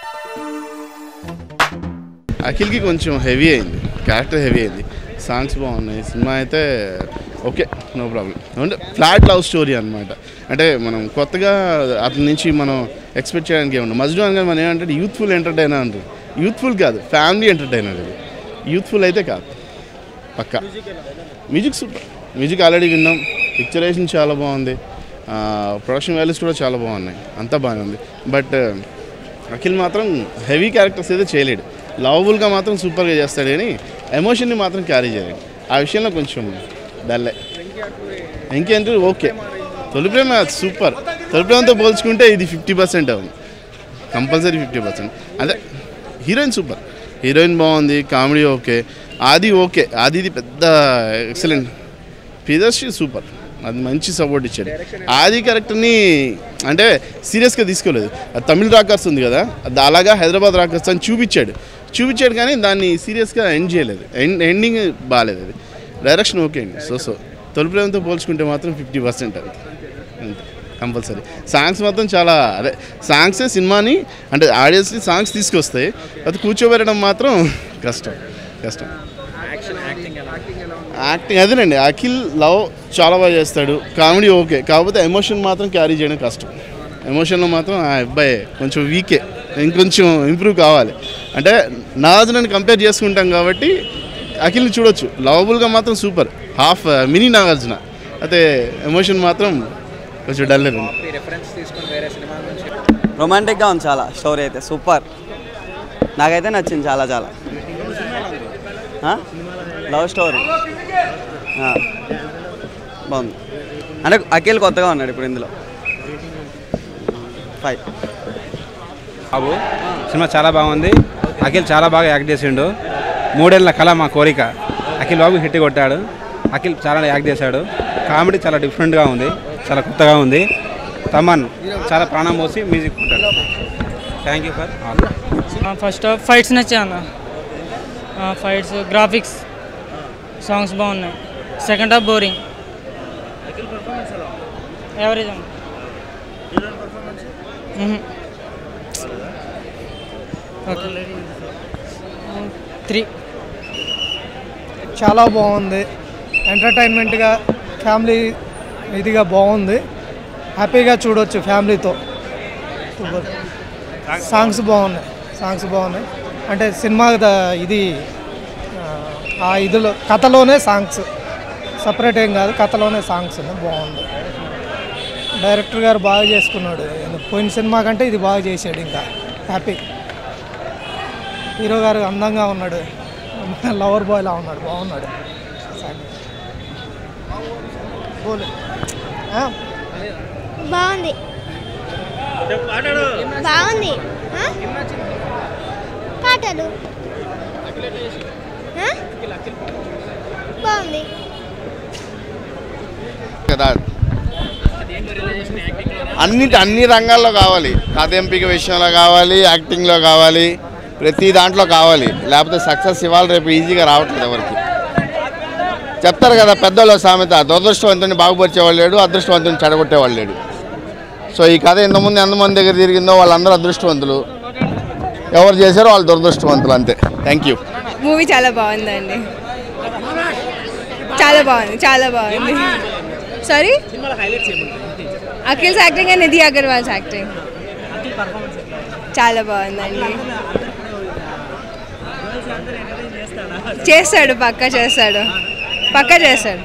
అఖిల్కి కొంచెం హెవీ అయింది character heavy అయింది సాంగ్స్ బాగున్నాయి సినిమా అయితే ఓకే నో ప్రాబ్లం అంటే ఫ్లాట్ లవ్ స్టోరీ అనమాట అంటే మనం కొత్తగా అతని నుంచి మనం ఎక్స్పెక్ట్ చేయడానికి ఏమన్నా మజ్డు అనగా మనం ఏమంటే యూత్ఫుల్ ఎంటర్టైనర్ అంటారు యూత్ఫుల్ కాదు ఫ్యామిలీ ఎంటర్టైనర్ ఇది యూత్ఫుల్ అయితే కాదు పక్కా మ్యూజిక్ సూపర్ మ్యూజిక్ ఆల్రెడీ విన్నాం పిక్చరేషన్ చాలా బాగుంది ప్రొడక్షన్ వాల్యూస్ కూడా చాలా బాగున్నాయి అంతా బాగానే ఉంది బట్ అఖిల్ మాత్రం హెవీ క్యారెక్టర్స్ అయితే చేయలేడు లవబుల్గా మాత్రం సూపర్గా చేస్తాడు కానీ ఎమోషన్ని మాత్రం క్యారీ చేయలేడు ఆ విషయంలో కొంచెం డల్లే ఇంకేంటి ఓకే తొలి ప్రేమ సూపర్ తొలి ప్రేమతో పోల్చుకుంటే ఇది ఫిఫ్టీ పర్సెంట్ అవుతుంది కంపల్సరీ ఫిఫ్టీ పర్సెంట్ అదే హీరోయిన్ సూపర్ హీరోయిన్ బాగుంది కామెడీ ఓకే ఆది ఓకే ఆదిది పెద్ద ఎక్సలెంట్ పిదర్షి సూపర్ అది మంచి సపోర్ట్ ఇచ్చాడు ఆది క్యారెక్టర్ని అంటే సీరియస్గా తీసుకోలేదు అది తమిళ రాకర్స్ ఉంది కదా అది అలాగా హైదరాబాద్ రాకర్స్ అని చూపించాడు చూపించాడు కానీ దాన్ని సీరియస్గా ఎండ్ చేయలేదు ఎండ్ ఎండింగ్ బాగాలేదు అది డైరెక్షన్ ఓకే అండి సో సో తొలి ప్రేమతో పోల్చుకుంటే మాత్రం ఫిఫ్టీ పర్సెంట్ అది అంతే కంపల్సరీ సాంగ్స్ మాత్రం చాలా అదే సాంగ్సే సినిమాని అంటే ఆడియన్స్ని సాంగ్స్ తీసుకొస్తాయి అది కూర్చోబెట్టడం మాత్రం కష్టం కష్టం యాక్టింగ్ అదేనండి అఖిల్ లవ్ చాలా బాగా చేస్తాడు కామెడీ ఓకే కాకపోతే ఎమోషన్ మాత్రం క్యారీ చేయడం కష్టం ఎమోషన్లో మాత్రం ఆ అబ్బాయి కొంచెం వీకే ఇంకొంచెం ఇంప్రూవ్ కావాలి అంటే నాగార్జునని కంపేర్ చేసుకుంటాం కాబట్టి అఖిల్ని చూడొచ్చు లవబుల్గా మాత్రం సూపర్ హాఫ్ మినీ నాగార్జున అయితే ఎమోషన్ మాత్రం కొంచెం డల్ రెఫరెన్స్ తీసుకొని వేరే సినిమా నుంచి రొమాంటిక్గా ఉంది చాలా స్టోరీ అయితే సూపర్ నాకైతే నచ్చింది చాలా చాలా లవ్ స్టోరీ బాగుంది అంటే అఖిల్ కొత్తగా ఉన్నాడు ఇప్పుడు ఇందులో ఫైవ్ బాబు సినిమా చాలా బాగుంది అఖిల్ చాలా బాగా యాక్ట్ చేసిండు మూడేళ్ళ కళ మా కోరిక అఖిల్ బాబు హిట్ కొట్టాడు అఖిల్ చాలా యాక్ట్ చేశాడు కామెడీ చాలా డిఫరెంట్గా ఉంది చాలా కొత్తగా ఉంది తమన్ చాలా ప్రాణం పోసి మ్యూజిక్ కొట్టాడు thank you for all first half fights నచ్చాయి అన్న ఫైట్స్ గ్రాఫిక్స్ సాంగ్స్ బాగున్నాయి సెకండ్ హాఫ్ బోరింగ్ యావరేజ్ అన్న ఓకే త్రీ చాలా బాగుంది ఎంటర్టైన్మెంట్గా ఫ్యామిలీ ఇదిగా బాగుంది హ్యాపీగా చూడొచ్చు ఫ్యామిలీతో సూపర్ సాంగ్స్ బాగున్నాయి సాంగ్స్ బాగున్నాయి అంటే సినిమా ద- ఇది ఆ, ఆ ఇదిలో కథలోనే సాంగ్స్ సపరేట్ ఏం కాదు కథలోనే సాంగ్స్ ఉన్నాయి బాగుంది డైరెక్టర్ గారు బాగా చేసుకున్నాడు పోయిన సినిమా కంటే ఇది బాగా చేశాడు ఇంకా హ్యాపీ హీరో గారు అందంగా ఉన్నాడు లవర్ బాయ్లా ఉన్నాడు బాగున్నాడు బోలే. ఆ? బాగుంది బాగుంది ఆ? పాటలు ఆ? బాగుంది కదా అన్నిటి అన్ని రంగాల్లో కావాలి కథ ఎంపిక విషయంలో కావాలి యాక్టింగ్లో కావాలి ప్రతి దాంట్లో కావాలి లేకపోతే సక్సెస్ ఇవ్వాలి రేపు ఈజీగా రావట్లేదు ఎవరికి చెప్తారు కదా పెద్దోళ్ళ సామెత దురదృష్టవంతుని బాగుపరిచేవాళ్ళు లేడు అదృష్టవంతుని చెడగొట్టేవాళ్ళు లేడు సో ఈ కథ ఎంతమంది ఎంతమంది దగ్గర తిరిగిందో వాళ్ళందరూ అదృష్టవంతులు ఎవరు చేశారో వాళ్ళు దురదృష్టవంతులు అంతే థ్యాంక్ యూ మూవీ చాలా బాగుందండి చాలా బాగుంది చాలా బాగుంది sorry Akhil's acting and Nidhi Agarwal's acting చాలా బాగుందండి చేస్తాడు పక్కా చేస్తాడు పక్కా చేస్తాడు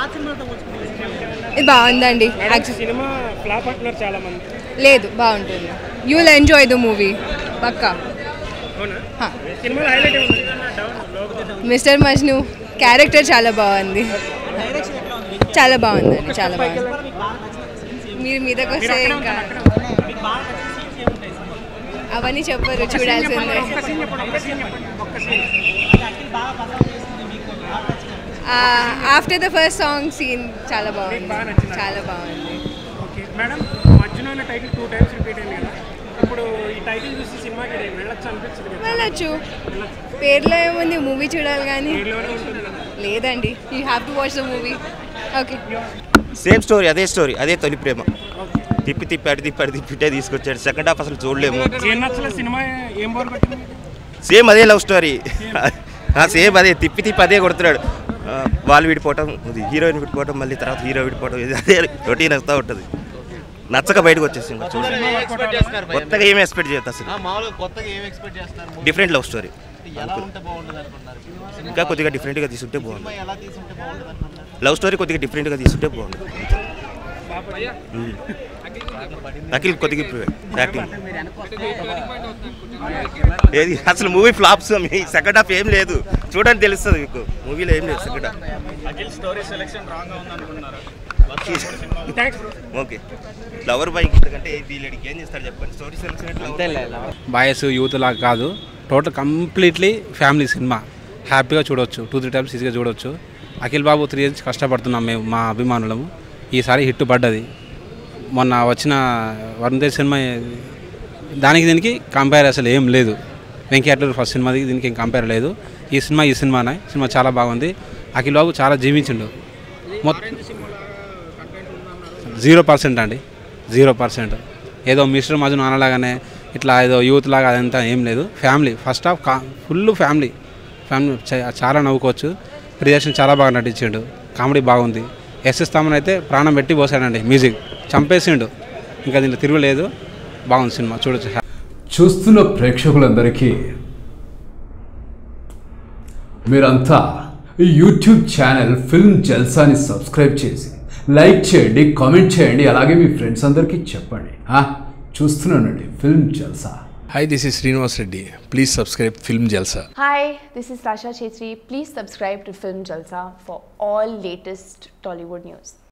ఇది బాగుందండి సినిమా ఫ్లాప్ అంటున్నారు చాలా మంది లేదు బాగుంటుంది you will enjoy the movie పక్కా హా. సినిమాలో హైలైట్ మిస్టర్ మజ్ను క్యారెక్టర్ చాలా బాగుంది చాలా బాగుందండి చాలా బాగుంది మీరు మీదకి వస్తే ఇంకా అవన్నీ చెప్పరు చూడాల్సిందే after the first song scene చాలా బాగుంది చాలా బాగుంది ఓకే మేడం మధ్యలో ఉన్న టైటిల్ టూ టైమ్స్ రిపీట్ అయింది కదా ఇప్పుడు ఈ టైటిల్ చూసి సినిమాకి వెళ్ళొచ్చు అనిపించింది కదా వెళ్ళొచ్చు పేర్లో ఏముంది మూవీ చూడాలి కానీ పేరులోనే ఉంటుంది కదా లేదండి you have to watch the movie okay same story అదే స్టోరీ అదే తొలి ప్రేమ ఓకే తిప్పి తిప్పి అటు తిప్పి అటు తిప్పిటే తీసుకొచ్చాడు సెకండ్ హాఫ్ అసలు చూడలేము ఏం నచ్చలేదు సినిమా ఏం బోర్ కొట్టింది సేమ్ అదే లవ్ స్టోరీ సేమ్ అదే తిప్పి తిప్పి అదే కొడుతున్నాడు ఆ, వాళ్ళు విడిపోవటం ఇది హీరోయిన్ విడిపోవటం మళ్ళీ తర్వాత హీరో విడిపోవటం ఇది అదే రొటీన్ వస్తూ ఉంటుంది నచ్చక బయటకు వచ్చేసి కొత్తగా ఏం ఎక్స్పెక్ట్ చేయొద్దు అసలు మామూలుగా కొత్తగా ఏం ఎక్స్పెక్ట్ చేస్తున్నారు డిఫరెంట్ లవ్ స్టోరీ ఎలా ఉంటే బాగుంటుంది అనుకున్నారు ఇంకా కొద్దిగా డిఫరెంట్గా తీసుంటే బాగుంది ఎలా తీసుంటే బాగుంటుంది అనుకున్నారు లవ్ స్టోరీ కొద్దిగా డిఫరెంట్గా తీసుంటే బాగుంది ఉమ్. అఖిల్ కొద్దిగా యాక్టింగ్ ఏది అసలు మూవీ ఫ్లాప్స్ సెకండ్ హాఫ్ ఏం లేదు చూడడానికి తెలుస్తుంది మీకు మూవీలో ఏం లేదు second half okay lover bike కంటే వీళ్ళకి ఏం చేస్తారు చెప్పండి స్టోరీ సెలెక్షన్ బాయస్ యూత్ లాగా కాదు టోటల్ కంప్లీట్లీ ఫ్యామిలీ సినిమా హ్యాపీగా చూడొచ్చు టూ త్రీ టైమ్స్ ఈజీగా చూడొచ్చు అఖిల్ బాబు త్రీ ఇయర్స్ కష్టపడుతున్నాం మేము మా అభిమానులము ఈసారి హిట్ పడ్డది మొన్న వచ్చిన వరుణ్ తేజ్ సినిమా దానికి దీనికి కంపేర్ అసలు ఏం లేదు వెంకయ్య ఫస్ట్ సినిమాది దీనికి ఏం కంపేర్ లేదు ఈ సినిమా ఈ సినిమానే సినిమా చాలా బాగుంది అఖిల్ బాబు చాలా జీవించిండు మొత్తం జీరో పర్సెంట్ అండి జీరో పర్సెంట్ ఏదో మిస్టర్ మజున్ అనలాగానే ఇట్లా ఏదో యూత్ లాగా అదంతా ఏం లేదు ఫ్యామిలీ ఫస్ట్ హాఫ్ కా ఫుల్ ఫ్యామిలీ ఫ్యామిలీ చ- చాలా నవ్వుకోవచ్చు ప్రియదర్శన్ చాలా బాగా నటించాడు కామెడీ బాగుంది ఎస్ఎస్ తామన్ అయితే ప్రాణం పెట్టి పోసాడండి మ్యూజిక్ చంపేసిండు ఇంకా దీంట్లో తిరుగులేదు బాగుంది సినిమా చూడొచ్చు చూస్తున్న ప్రేక్షకులందరికీ మీరంతా ఈ యూట్యూబ్ ఛానల్ ఫిల్మ్ జల్సాని సబ్స్క్రైబ్ చేసి లైక్ చేయండి కామెంట్ చేయండి అలాగే మీ ఫ్రెండ్స్ అందరికీ చెప్పండి ఆ, చూస్తున్నానండి film Jalsa Hi, this is Srinivas Reddy. Please subscribe Film Jalsa. Hi, this is Sasha Chetri. Please subscribe to Film Jalsa for all latest Tollywood news.